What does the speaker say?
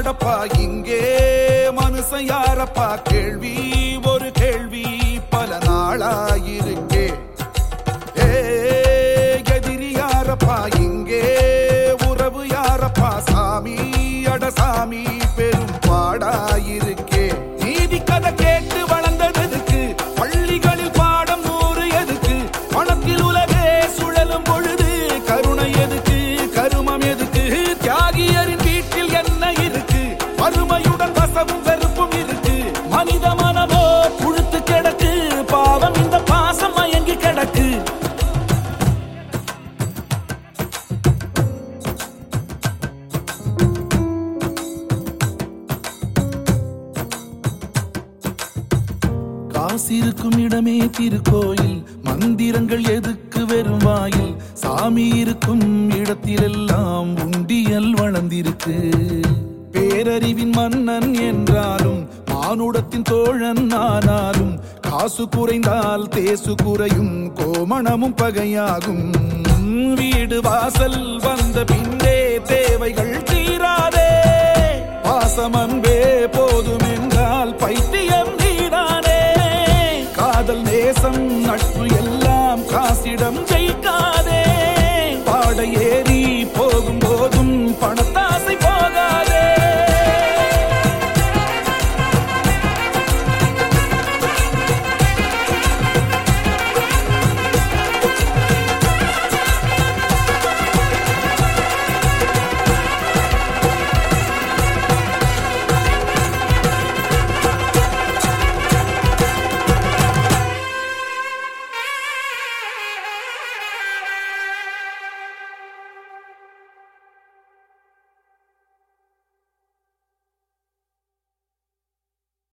பாடப்பா இங்கே மனுஷன் யாரப்பா கேள்வி ஒரு கேள்வி பல நாளாயிருக்கே ஏ எதிரி யாரப்பா இங்கே உறவு யாரப்பா சாமி அட சாமி பெரும் பாடாயிருக்கே நீதி கதை கேட்டு வளர்ந்ததற்கு பள்ளிகளில் பாடம் நூறு எதுக்கு பணத்தில் உலகே சுழலும் பொழுது கருணை எதுக்கு கருமம் எதுக்கு தியாகியரின் வீட்டில் என்ன இருக்கு வறுமையுடன் வசவும் வெறுப்பும் இருக்கு மனித மனமோ புழுத்து கிடக்கு பாவம் இந்த பாசம் மயங்கி கிடக்கு காசிருக்கும் இடமே திருக்கோயில் மந்திரங்கள் எதுக்கு வெறும் வாயில் சாமி இருக்கும் இடத்திலெல்லாம் உண்டியல் வளர்ந்திருக்கு பேரறிவின் மன்னன் என்றாலும் மானுடத்தின் தோழன் ஆனாலும் காசு குறைந்தால் தேசு குறையும் கோமணமும் பகையாகும் வீடு வாசல் வந்த பின்னே தேவைகள் தீராதே பாசம் அன்பே போதும்